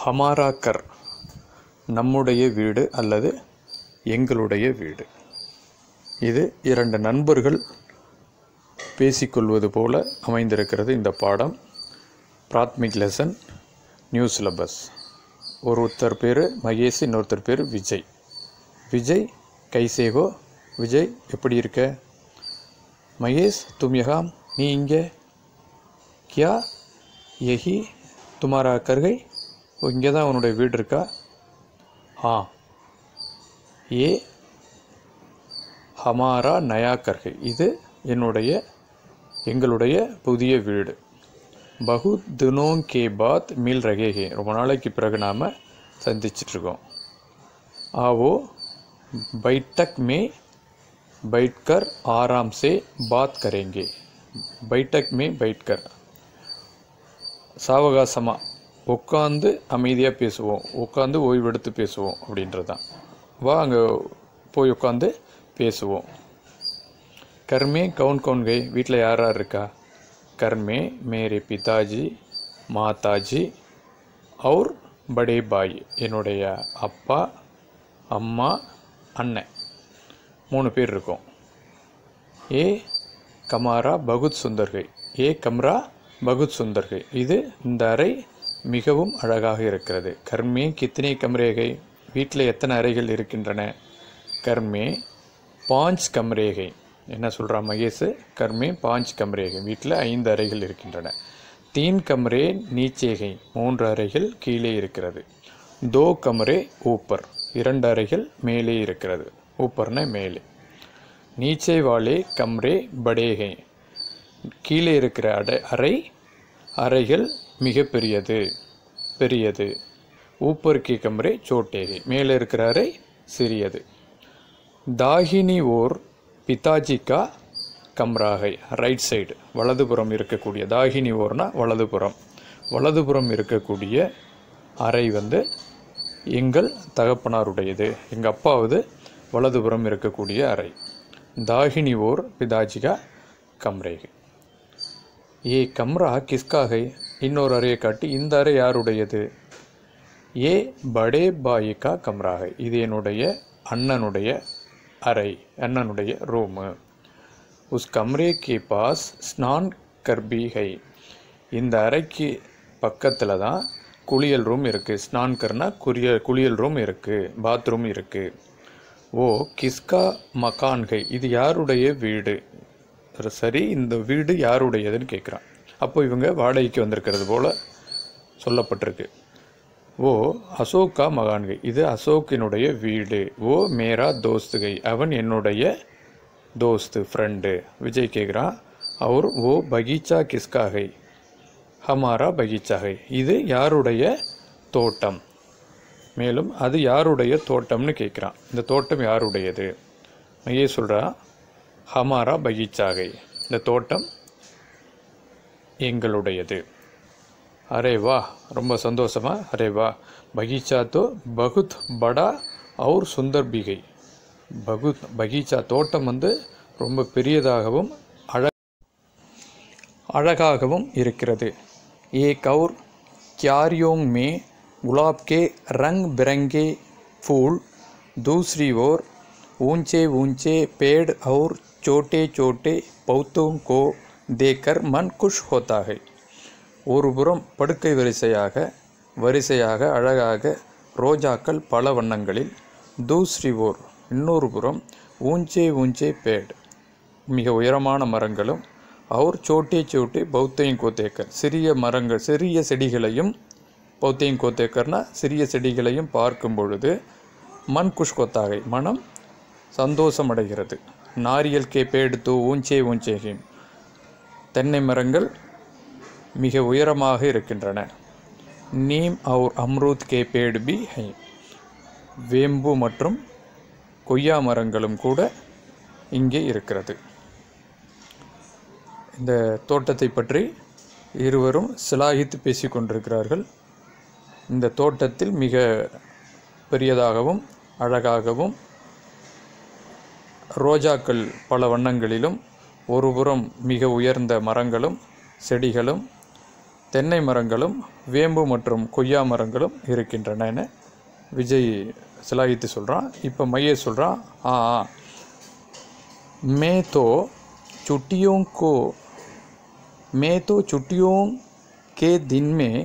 ஹமாரா கர் நம்முடைய வீடு அல்லது எங்களுடைய வீடு இது இரண்டு நண்பர்கள் பேசிக்கொள்வது போல அமைந்திருக்கிறது இந்த பாடம் பிராத்மிக் லெசன் நியூ சிலபஸ் ஒருத்தர் பேர் மகேஷ் இன்னொருத்தர் பேர் விஜய் விஜய் கைசேகோ விஜய் எப்படி இருக்க மகேஷ் தும் யகாம் நீ இங்கே கியா யஹி துமாரா கர்கை ஓ இங்கே தான் உன்னுடைய வீடு இருக்கா ஆ ஏ ஹமாரா நயா கர்கை இது என்னுடைய எங்களுடைய புதிய வீடு பகு தினோங் கே பாத் மில் ரகேகே ரொம்ப நாளைக்கு பிறகு நாம் சந்திச்சிட்ருக்கோம் ஆவோ பைட்டக் மே பைட்கர் ஆராம் சே பாத் கரேங்கே பைட்டக் மே பைட்கர் சாவகாசமாக உட்காந்து அமைதியாக பேசுவோம் உட்காந்து ஓய்வெடுத்து பேசுவோம் அப்படின்றது தான் வா அங்கே போய் உட்காந்து பேசுவோம் கர்மே கவுன் கவுன் கை வீட்டில் யார் யார் இருக்கா கர்மே மேரே பிதாஜி மாதாஜி அவுர் படே பாய் என்னுடைய அப்பா அம்மா அண்ணன் மூணு பேர் இருக்கோம் ஏ கமாரா பகுத் சுந்தர்கை ஏ கம்ரா பகுத் சுந்தர்கை இது இந்த அறை மிகவும் அழகாக இருக்கிறது கர்மே கித்தனை கம்ரேகை வீட்டில் எத்தனை அறைகள் இருக்கின்றன கர்மே பாஞ்ச் கம்ரேகை என்ன சொல்கிறா மகேஷ் கர்மே பாஞ்ச் கம்ரேகை வீட்டில் ஐந்து அறைகள் இருக்கின்றன தீன் கம்ரே நீச்சேகை மூன்று அறைகள் கீழே இருக்கிறது தோ கமரே ஊப்பர் இரண்டு அறைகள் மேலே இருக்கிறது ஊப்பர்னா மேலே நீச்சே வாலே கம்ரே படேகை கீழே இருக்கிற அடை அறை அறைகள் மிக பெரியது பெரியது ஊப்பருக்கு கம்ரே சோட்டேகை மேலே இருக்கிற அறை சிறியது தாகினி ஓர் பிதாஜிக்கா கம்ராகை ரைட் சைடு வலதுபுறம் இருக்கக்கூடிய தாகினி ஓர்னா வலதுபுறம் வலதுபுறம் இருக்கக்கூடிய அறை வந்து எங்கள் தகப்பனாருடையது எங்கள் அப்பாவது வலதுபுறம் இருக்கக்கூடிய அறை தாகினி ஓர் பிதாஜிகா கம்ரேகை ஏ கம்ரா கிஸ்காகை இன்னொரு அறையை காட்டி இந்த அறை யாருடையது ஏ படே பாயிகா கம்ராகை இது என்னுடைய அண்ணனுடைய அறை அண்ணனுடைய ரூமு உஸ் கம்ரே கே பாஸ் ஸ்நான் கர்பி ஹை இந்த அறைக்கு பக்கத்தில் தான் குளியல் ரூம் இருக்குது ஸ்நான் கர்னா குளிய குளியல் ரூம் இருக்குது பாத்ரூம் இருக்குது ஓ கிஸ்கா மகான்கை இது யாருடைய வீடு சரி இந்த வீடு யாருடையதுன்னு கேட்குறான் அப்போ இவங்க வாடகைக்கு வந்திருக்கிறது போல் சொல்லப்பட்டிருக்கு ஓ அசோக்கா மகான்கை இது அசோக்கினுடைய வீடு ஓ மேரா தோஸ்துகை அவன் என்னுடைய தோஸ்து ஃப்ரெண்டு விஜய் கேட்குறான் அவர் ஓ பகீச்சா கிஸ்காகை ஹமாரா பகீச்சாகை இது யாருடைய தோட்டம் மேலும் அது யாருடைய தோட்டம்னு கேட்குறான் இந்த தோட்டம் யாருடையது மையே சொல்கிறா ஹமாரா பகீச்சாகை இந்த தோட்டம் எங்களுடையது அரே வா ரொம்ப சந்தோஷமா அரே வா பகீச்சா தோ பகுத் படா அவுர் சுந்தர் பிகை பகுத் பகீச்சா தோட்டம் வந்து ரொம்ப பெரியதாகவும் அழ அழகாகவும் இருக்கிறது ஏ கவுர் क्यारियों में गुलाब के रंग बिरंगे फूल दूसरी ओर ऊंचे ऊंचे पेड़ और छोटे छोटे पौधों को देखकर मन खुश होता है ஒரு புறம் படுக்கை வரிசையாக வரிசையாக அழகாக ரோஜாக்கள் பல வண்ணங்களில் தூஸ்ரி ஓர் இன்னொரு புறம் ஊஞ்சே ஊஞ்சே பேட் மிக உயரமான மரங்களும் அவர் சோட்டே சோட்டே பௌத்தையும் கோத்தேக்கர் சிறிய மரங்கள் சிறிய செடிகளையும் பௌத்தையும் கோத்தேக்கர்னா சிறிய செடிகளையும் பார்க்கும் பொழுது மண் குஷ்கொத்தாகை மனம் சந்தோஷமடைகிறது நாரியல் கே பேடு தூ ஊஞ்சே ஊஞ்சேகிம் தென்னை மரங்கள் மிக உயரமாக இருக்கின்றன நீம் அவுர் அம்ரூத் கே பேடு பி ஹை வேம்பு மற்றும் கொய்யா மரங்களும் கூட இங்கே இருக்கிறது இந்த தோட்டத்தை பற்றி இருவரும் சிலாகித்து பேசி கொண்டிருக்கிறார்கள் இந்த தோட்டத்தில் மிக பெரியதாகவும் அழகாகவும் ரோஜாக்கள் பல வண்ணங்களிலும் ஒருபுறம் மிக உயர்ந்த மரங்களும் செடிகளும் தென்னை மரங்களும் வேம்பு மற்றும் கொய்யா மரங்களும் இருக்கின்றன என விஜய் சிலாகித்து சொல்கிறான் இப்போ மைய சொல்கிறான் ஆ ஆ मैं तो छुट्टियों को मैं तो छुट्टियों के दिन में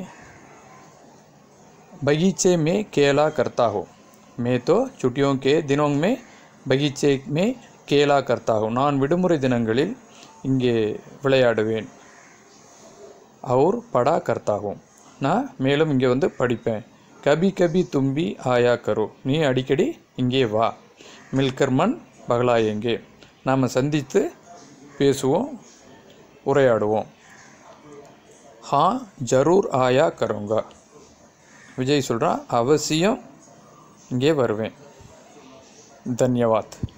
बगीचे में खेला करता हूँ मैं तो छुट्टियों के दिनों में बगीचे में खेला करता हूँ நான் விடுமுறை தினங்களில் இங்கே விளையாடுவேன் அவர் படா கர்த்தாகும் நான் மேலும் இங்கே வந்து படிப்பேன் கபி கபி தும்பி ஆயா கரு நீ அடிக்கடி இங்கே வா மில்கர் மண் பகலாயெங்கே நாம் சந்தித்து பேசுவோம் உரையாடுவோம் ஹா ஜரூர் ஆயா கருங்க விஜய் சொல்கிறான் அவசியம் இங்கே வருவேன் தன்யவாத்